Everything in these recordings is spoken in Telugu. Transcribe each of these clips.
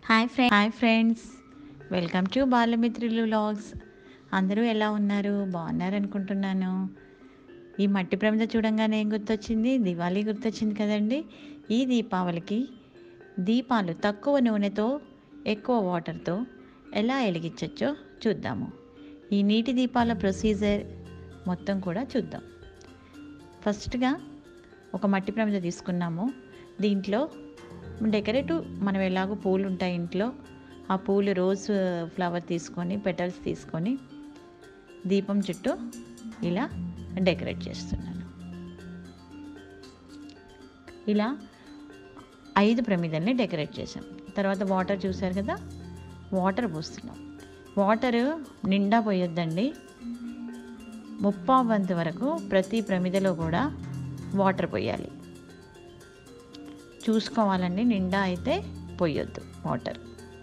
hi friend hi friends welcome to Balamitrulu vlogs అందరూ ఎలా ఉన్నారు బాగున్నారు అనుకుంటున్నాను ఈ మట్టి ప్రమిద చూడంగానే ఏం గుర్తొచ్చింది దివాళీ గుర్తొచ్చింది కదండి ఈ దీపావళికి దీపాలు తక్కువ నూనెతో ఎక్కువ వాటర్తో ఎలా వెలిగించవచ్చో చూద్దాము ఈ నీటి దీపాల ప్రొసీజర్ మొత్తం కూడా చూద్దాం ఫస్ట్గా ఒక మట్టి ప్రమిద తీసుకున్నాము దీంట్లో డెకరేటివ్ మనం ఎలాగో పూలు ఉంటాయి ఇంట్లో ఆ పూలు రోజ్ ఫ్లవర్ తీసుకొని పెటల్స్ తీసుకొని దీపం చుట్టూ ఇలా డెకరేట్ చేస్తున్నాను ఇలా ఐదు ప్రమిదల్ని డెకరేట్ చేసాం తర్వాత వాటర్ చూసారు కదా వాటర్ పోస్తున్నాం వాటర్ నిండా పోయొద్దండి ముప్పావు వంతు వరకు ప్రతి ప్రమిదలో కూడా వాటర్ పోయాలి చూసుకోవాలండి నిండా అయితే పోయొద్దు వాటర్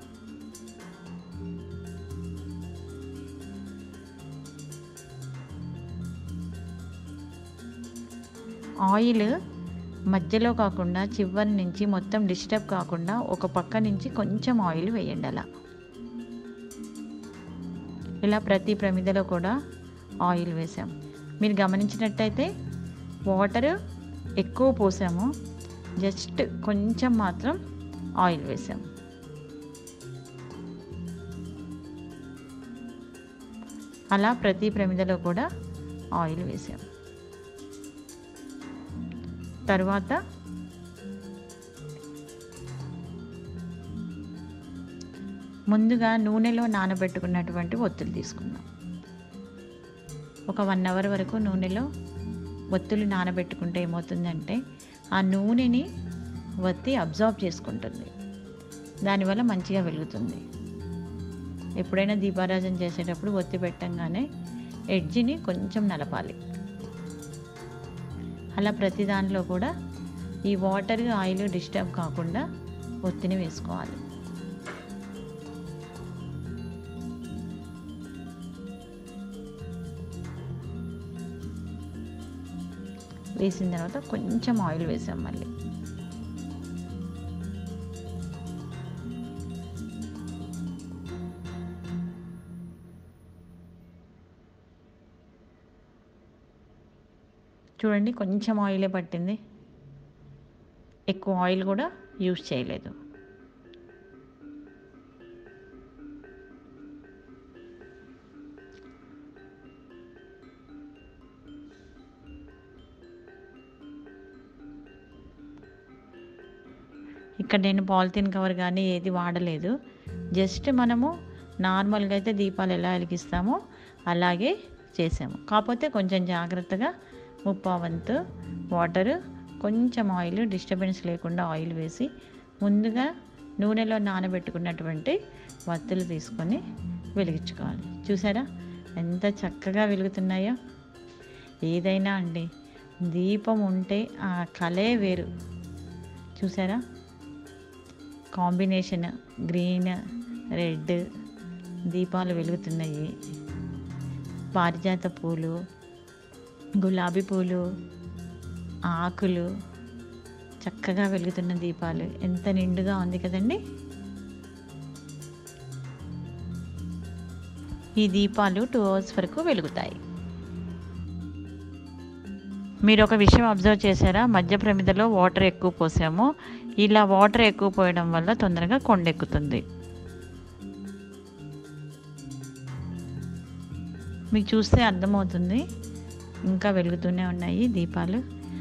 ఆయిల్ మధ్యలో కాకుండా చివరి నుంచి మొత్తం డిస్టర్బ్ కాకుండా ఒక పక్క నుంచి కొంచెం ఆయిల్ వేయండి అలా ఇలా ప్రతి ప్రమిదలో కూడా ఆయిల్ వేసాం మీరు గమనించినట్టయితే వాటర్ ఎక్కువ పోసాము జస్ట్ కొంచెం మాత్రం ఆయిల్ వేసాం అలా ప్రతి ప్రమిదలో కూడా ఆయిల్ వేసాం తర్వాత ముందుగా నూనెలో నానబెట్టుకున్నటువంటి ఒత్తులు తీసుకుందాం ఒక వన్ అవర్ వరకు నూనెలో ఒత్తులు నానబెట్టుకుంటే ఏమవుతుందంటే ఆ నూనెని వత్తి అబ్జార్బ్ చేసుకుంటుంది దానివల్ల మంచిగా వెలుగుతుంది ఎప్పుడైనా దీపారాజన చేసేటప్పుడు ఒత్తి పెట్టంగానే ఎడ్జిని కొంచెం నలపాలి అలా ప్రతి దానిలో కూడా ఈ వాటర్ ఆయిల్ డిస్టర్బ్ కాకుండా ఒత్తిని వేసుకోవాలి వేసిన తర్వాత కొంచెం ఆయిల్ వేసాం మళ్ళీ చూడండి కొంచెం ఆయిలే పట్టింది ఎక్కువ ఆయిల్ కూడా యూజ్ చేయలేదు ఇక్కడ నేను పాలిథిన్ కవర్ కానీ ఏది వాడలేదు జస్ట్ మనము నార్మల్గా అయితే దీపాలు ఎలా వెలిగిస్తామో అలాగే చేసాము కాకపోతే కొంచెం జాగ్రత్తగా ముప్పావంతు వాటర్ కొంచెం ఆయిల్ డిస్టర్బెన్స్ లేకుండా ఆయిల్ వేసి ముందుగా నూనెలో నానబెట్టుకున్నటువంటి వత్తులు తీసుకొని వెలిగించుకోవాలి చూసారా ఎంత చక్కగా వెలుగుతున్నాయో ఏదైనా అండి దీపం ఉంటే ఆ కలే వేరు చూసారా కాంబినేషన్ గ్రీన్ రెడ్ దీపాలు వెలుగుతున్నాయి పారిజాత పూలు గులాబీ పూలు ఆకులు చక్కగా వెలుగుతున్న దీపాలు ఎంత నిండుగా ఉంది కదండి ఈ దీపాలు టూ అవర్స్ వరకు వెలుగుతాయి మీరు ఒక విషయం అబ్జర్వ్ చేశారా మధ్య ప్రమిదలో వాటర్ ఎక్కువ పోసాము ఇలా వాటర్ ఎక్కువ పోయడం వల్ల తొందరగా కొండెక్కుతుంది మీకు చూస్తే అర్థమవుతుంది ఇంకా వెలుగుతూనే ఉన్నాయి దీపాలు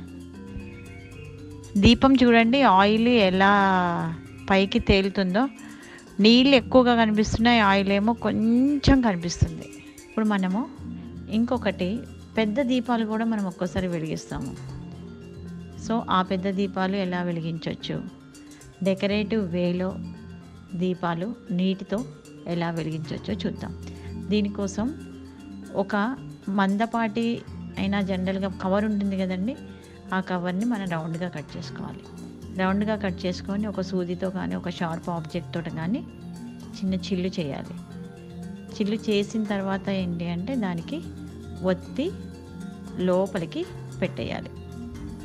దీపం చూడండి ఆయిల్ ఎలా పైకి తేలుతుందో నీళ్ళు ఎక్కువగా కనిపిస్తున్నాయి ఆయిల్ ఏమో కొంచెం కనిపిస్తుంది ఇప్పుడు మనము ఇంకొకటి పెద్ద దీపాలు కూడా మనం ఒక్కోసారి వెలిగిస్తాము సో ఆ పెద్ద దీపాలు ఎలా వెలిగించవచ్చు డెకరేటివ్ వేలో దీపాలు నీటితో ఎలా వెలిగించవచ్చో చూద్దాం దీనికోసం ఒక మందపాటి అయినా జనరల్గా కవర్ ఉంటుంది కదండి ఆ కవర్ని మనం రౌండ్గా కట్ చేసుకోవాలి రౌండ్గా కట్ చేసుకొని ఒక సూదితో కానీ ఒక షార్ప్ ఆబ్జెక్ట్ తోటి కానీ చిన్న చిల్లు చేయాలి చిల్లు చేసిన తర్వాత ఏంటి అంటే దానికి ఒత్తి లోపలికి పెట్టేయాలి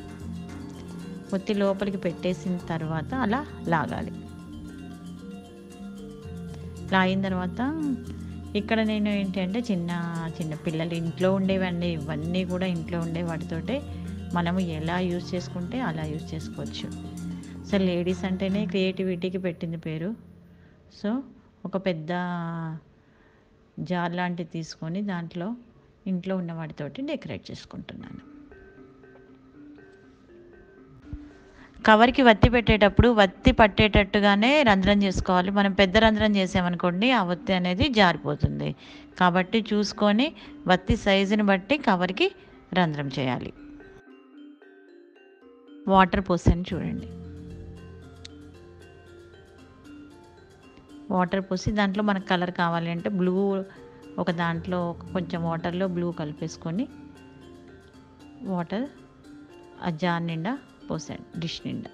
ఒత్తి లోపలికి పెట్టేసిన తర్వాత అలా లాగాలి ఇలా అయిన తర్వాత ఇక్కడ నేను ఏంటంటే చిన్న చిన్న పిల్లలు ఇంట్లో ఉండేవన్నీ ఇవన్నీ కూడా ఇంట్లో ఉండే వాటితోటే మనము ఎలా యూజ్ చేసుకుంటే అలా యూజ్ చేసుకోవచ్చు సో లేడీస్ అంటేనే క్రియేటివిటీకి పెట్టింది పేరు సో ఒక పెద్ద జార్ లాంటిది తీసుకొని దాంట్లో ఇంట్లో ఉన్న వాటితోటి డెకరేట్ చేసుకుంటున్నాను కవర్కి వత్తి పెట్టేటప్పుడు వత్తి పట్టేటట్టుగానే రంధ్రం చేసుకోవాలి మనం పెద్ద రంధ్రం చేసామనుకోండి ఆ వత్తి అనేది జారిపోతుంది కాబట్టి చూసుకొని వత్తి సైజుని బట్టి కవర్కి రంధ్రం చేయాలి వాటర్ పోసాను చూడండి వాటర్ పోసి దాంట్లో మనకు కలర్ కావాలి అంటే బ్లూ ఒక దాంట్లో కొంచెం వాటర్లో బ్లూ కలిపేసుకొని వాటర్ ఆ జార్ నిండా పోసాను డిష్ నిండా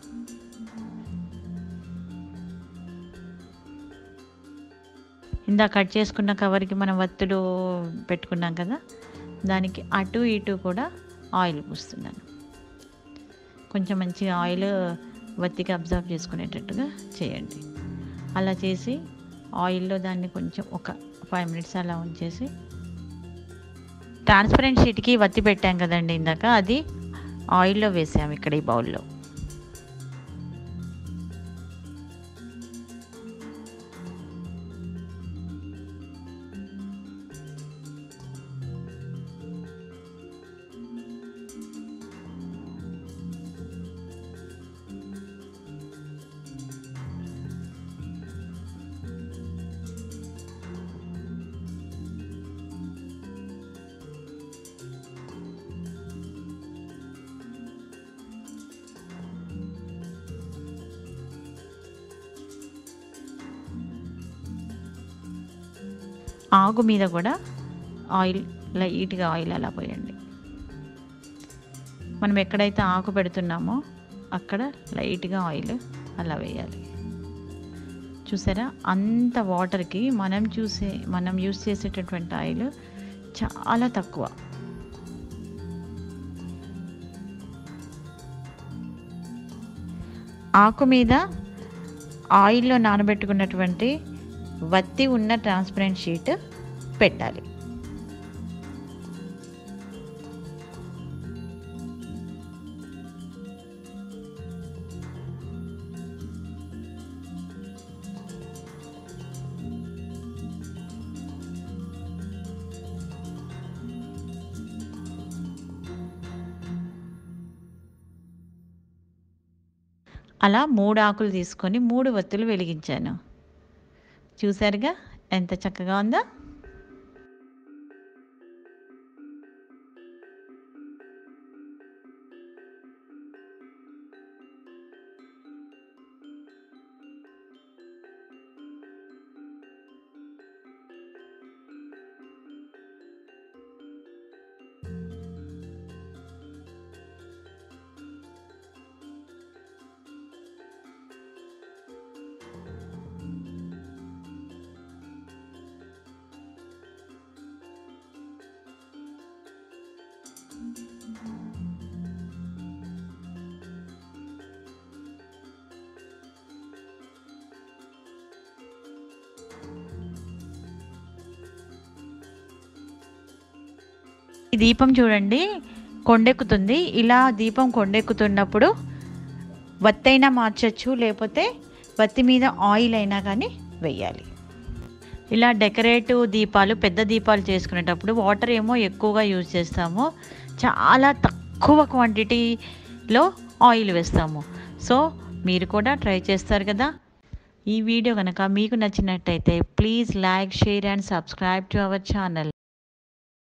ఇందా కట్ చేసుకున్న కవర్కి మనం వత్తులు పెట్టుకున్నాం కదా దానికి అటు ఇటు కూడా ఆయిల్ పూస్తున్నాను కొంచెం మంచిగా ఆయిల్ వత్తికి అబ్జర్వ్ చేసుకునేటట్టుగా చేయండి అలా చేసి ఆయిల్లో దాన్ని కొంచెం ఒక ఫైవ్ మినిట్స్ అలా ఉంచేసి ట్రాన్స్పరెంట్ షీట్కి వత్తి పెట్టాం కదండి ఇందాక అది ఆయిల్లో వేసాము ఇక్కడ ఈ బౌల్లో ఆకు మీద కూడా ఆయిల్ లైట్గా ఆయిల్ అలా పోయండి మనం ఎక్కడైతే ఆకు పెడుతున్నామో అక్కడ లైట్గా ఆయిల్ అలా వేయాలి చూసారా అంత వాటర్కి మనం చూసే మనం యూస్ చేసేటటువంటి ఆయిల్ చాలా తక్కువ ఆకు మీద ఆయిల్లో నానబెట్టుకున్నటువంటి వత్తి ఉన్న ట్రాన్స్పరెంట్ షీట్ పెట్టాలి అలా మూడు ఆకులు తీసుకొని మూడు వత్తులు వెలిగించాను చూసారుగా ఎంత చక్కగా ఉందో ఈ దీపం చూడండి కొండెక్కుతుంది ఇలా దీపం కొండెక్కుతున్నప్పుడు వత్తైనా మార్చచ్చు లేకపోతే వత్తి మీద ఆయిల్ అయినా కానీ వెయ్యాలి ఇలా డెకరేటివ్ దీపాలు పెద్ద దీపాలు చేసుకునేటప్పుడు వాటర్ ఏమో ఎక్కువగా యూజ్ చేస్తాము చాలా తక్కువ క్వాంటిటీలో ఆయిల్ వేస్తాము సో మీరు కూడా ట్రై చేస్తారు కదా ఈ వీడియో కనుక మీకు నచ్చినట్టయితే please like share and subscribe to our channel